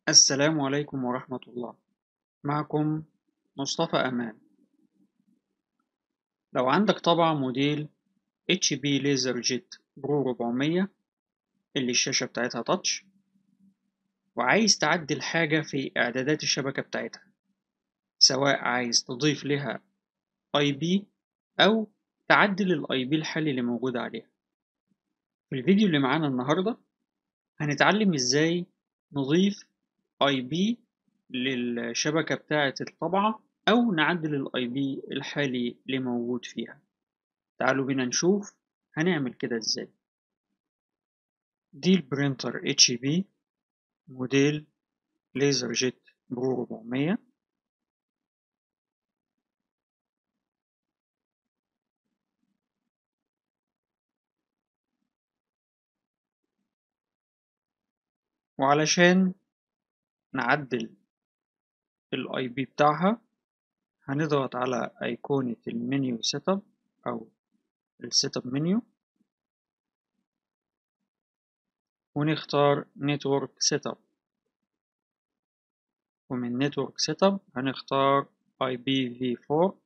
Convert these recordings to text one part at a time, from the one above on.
السلام عليكم ورحمة الله معكم مصطفى أمان لو عندك طبعة موديل HP ليزر جيت برو 400 اللي الشاشة بتاعتها تاتش وعايز تعدل حاجة في إعدادات الشبكة بتاعتها سواء عايز تضيف لها IP أو تعدل ال IP الحالي اللي موجود عليها في الفيديو اللي معانا النهاردة هنتعلم إزاي نضيف اي بي للشبكة بتاعة الطبعة أو نعدل الاي بي الحالي اللي موجود فيها تعالوا بينا نشوف هنعمل كده ازاي دي البرينتر اتش بي موديل ليزر جيت برو 400 وعلشان نعدل الاي بي بتاعها هنضغط على ايقونة المنيو سيت اب او السيت اب منيو ونختار نتورك سيت اب ومن نتورك سيت اب هنختار اي بي في 4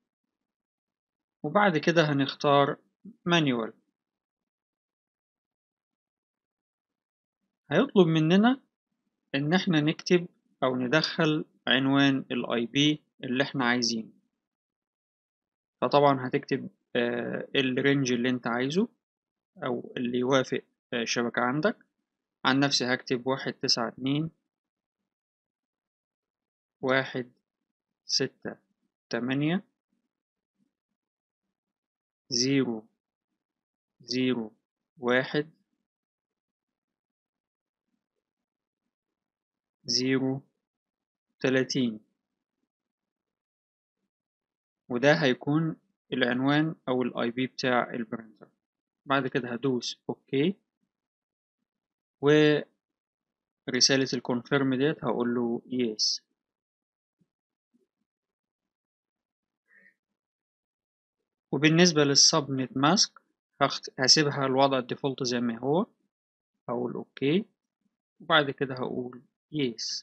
وبعد كده هنختار مانيوال هيطلب مننا ان احنا نكتب او ندخل عنوان الاي بي اللي احنا عايزينه فطبعا هتكتب الرينج اللي انت عايزه او اللي يوافق الشبكة عندك عن نفسي هكتب واحد تسعة اتنين واحد ستة تمانية زيرو زيرو واحد زيرو تلاتين وده هيكون العنوان أو الاي بي بتاع البرينتر بعد كده هدوس اوكي ورسالة الكونفيرم ديت هقول له يس وبالنسبة للسبنت ماسك هسيبها الوضع الديفولت زي ما هو هقول اوكي وبعد كده هقول يس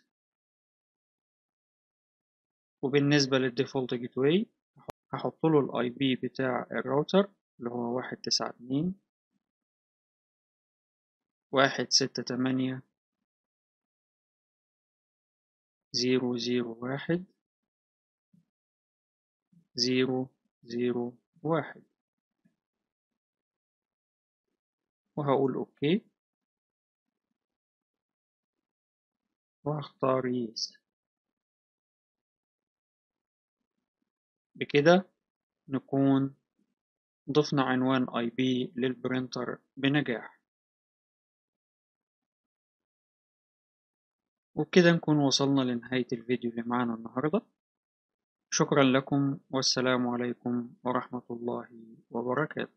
وبالنسبة للديفولت جيت واي هحط له الاي بي بتاع الراوتر اللي هو واحد تسعة اتنين واحد ستة تمانية زيرو زيرو واحد زيرو زيرو واحد وهقول اوكي وهختار يس بكده نكون ضفنا عنوان اي بي للبرينتر بنجاح وبكده نكون وصلنا لنهاية الفيديو اللي معانا النهاردة شكرا لكم والسلام عليكم ورحمة الله وبركاته